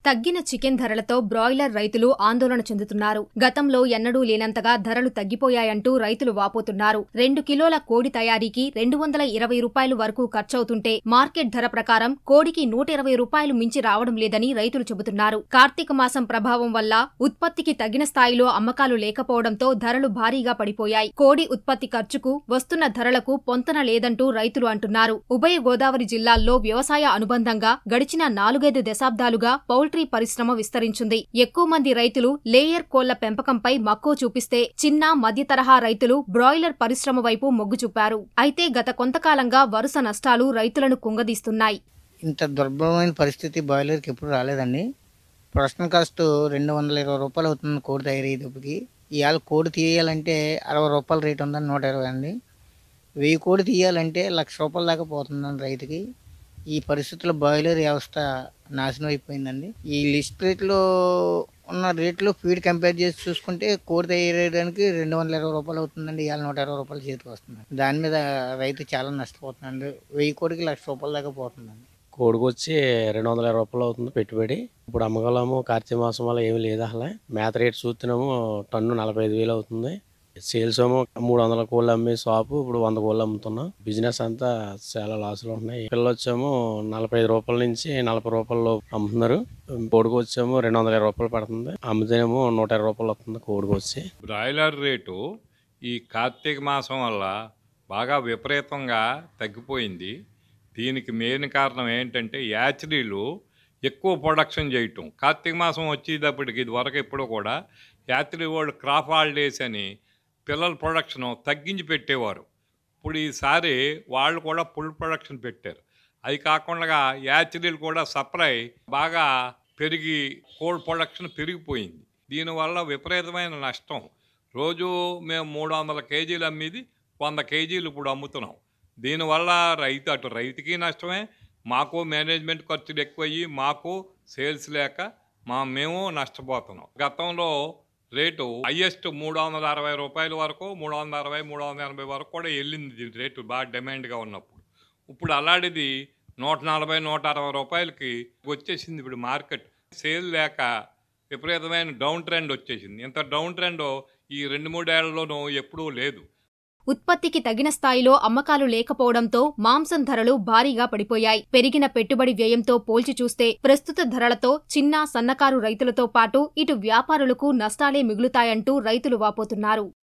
తగ్గిన చికెన్ ధరలతో బ్రాయిలర్ రైతులు ఆందోళన చెందుతున్నారు గతంలో ఎన్నడూ లేనంతగా ధరలు తగ్గిపోయాయంటూ రైతులు వాపోతున్నారు రెండు కిలోల కోడి తయారీకి రెండు వందల ఇరవై రూపాయలు వరకు ఖర్చవుతుంటే మార్కెట్ ధర ప్రకారం కోడికి నూట ఇరవై రూపాయలు మించి రావడం లేదని రైతులు చెబుతున్నారు కార్తీక మాసం ప్రభావం వల్ల ఉత్పత్తికి తగిన స్థాయిలో అమ్మకాలు లేకపోవడంతో ధరలు భారీగా పడిపోయాయి కోడి ఉత్పత్తి ఖర్చుకు వస్తున్న ధరలకు పొంతన లేదంటూ రైతులు అంటున్నారు ఉభయ గోదావరి జిల్లాల్లో వ్యవసాయ అనుబంధంగా గడిచిన నాలుగైదు దశాబ్దాలుగా పౌల్ట్రీ పరిశ్రమ విస్తరించింది ఎక్కువ మంది రైతులు లేయర్ కోళ్ల పెంపకంపై మక్కువ చూపిస్తే చిన్న మధ్య తరహా రైతులు బ్రాయిలర్ పరిశ్రమ వైపు మొగ్గు చూపారు అయితే గత కొంతకాలంగా వరుస నష్టాలు రైతులను కుంగదీస్తున్నాయి ఇంత దుర్భరమైన పరిస్థితి బాయిలర్కి ఎప్పుడు రాలేదండి ప్రొడక్షన్ కాస్ట్ రెండు వందల ఇరవై రూపాయలు అవుతుంది కోడి తయారయ్యేటప్పటికి ఇవాళ కోడి తీయాలంటే అరవై రూపాయల రేట్ ఉందని నూట ఇరవై అండి వెయ్యి కోడి తీయాలంటే లక్ష రూపాయల దాకా పోతుందండి రైతుకి ఈ పరిస్థితుల్లో బాయిలర్ వ్యవస్థ నాశనం అయిపోయిందండి ఈ లిస్ట్ రేట్లో ఉన్న రేట్లో ఫీడ్ కంపేర్ చేసి చూసుకుంటే కోడి తయారయ్యడానికి రెండు వందల ఇరవై రూపాయలు అవుతుందండి ఇవాళ నూట ఇరవై రూపాయలు చేతికి వస్తుంది దాని మీద రైతు చాలా నష్టపోతున్నాడు వెయ్యి కోడికి లక్ష రూపాయల దాకా పోతుందండి కోడికి వచ్చి రెండు వందల ఇరవై రూపాయలు అవుతుంది పెట్టుబడి ఇప్పుడు అమ్మగలము కార్తీక మాసం వల్ల ఏమీ లేదు అసలు మేత రేట్ చూస్తున్నాము టన్ను నలభై ఐదు వేలు అవుతుంది సేల్స్ ఏమో మూడు వందల కోళ్ళు అమ్మే షాపు ఇప్పుడు వంద కోళ్ళు అమ్ముతున్నాం బిజినెస్ అంతా చాలా లాసులు ఉంటున్నాయి పిల్లలు వచ్చేమో నలభై ఐదు రూపాయల నుంచి నలభై రూపాయలు అమ్ముతున్నారు కోడికి వచ్చేమో రెండు వందల ఇరవై రూపాయలు పడుతుంది అమ్మితేనేమో నూట ఇరవై రూపాయలు వస్తుంది కోడికి వచ్చి బ్రాయిలర్ రేటు ఈ కార్తీక మాసం వల్ల బాగా విపరీతంగా తగ్గిపోయింది దీనికి మెయిన్ కారణం ఏంటంటే యాచరీలు ఎక్కువ ప్రొడక్షన్ చేయటం కార్తీక మాసం వచ్చేటప్పటికి ఇది వరకు ఎప్పుడూ కూడా యాత్రి వాళ్ళు క్రాప్ హాలిడేస్ అని పిల్లల ప్రొడక్షన్ తగ్గించి పెట్టేవారు ఇప్పుడు ఈసారి వాళ్ళు కూడా ఫుల్ ప్రొడక్షన్ పెట్టారు అది కాకుండా యాచరీలు కూడా సప్లై బాగా పెరిగి కోల్డ్ ప్రొడక్షన్ పెరిగిపోయింది దీనివల్ల విపరీతమైన నష్టం రోజు మేము మూడు వందల కేజీలు అమ్మేది వంద కేజీలు ఇప్పుడు అమ్ముతున్నాం దీనివల్ల రైతు అటు రైతుకి నష్టమే మాకు మేనేజ్మెంట్ ఖర్చులు ఎక్కువయ్యి మాకు సేల్స్ లేక మా మేము నష్టపోతున్నాం గతంలో రేటు హయ్యెస్ట్ మూడు వందల అరవై రూపాయల వరకు మూడు వందల అరవై మూడు వందల ఎనభై వరకు కూడా వెళ్ళింది దీని రేటు బాగా డిమాండ్గా ఉన్నప్పుడు ఇప్పుడు అలాంటిది నూట నలభై నూట అరవై రూపాయలకి వచ్చేసింది ఇప్పుడు మార్కెట్ సేల్ లేక విపరీతమైన డౌన్ ట్రెండ్ వచ్చేసింది ఇంత డౌన్ ట్రెండ్ ఈ రెండు మూడేళ్లలోనూ ఎప్పుడూ లేదు ఉత్పత్తికి తగిన స్థాయిలో అమ్మకాలు లేకపోవడంతో మాంసం ధరలు భారీగా పడిపోయాయి పెరిగిన పెట్టుబడి వ్యయంతో పోల్చి చూస్తే ప్రస్తుత ధరలతో చిన్న సన్నకారు రైతులతో పాటు ఇటు వ్యాపారులకు నష్టాలే మిగులుతాయంటూ రైతులు వాపోతున్నారు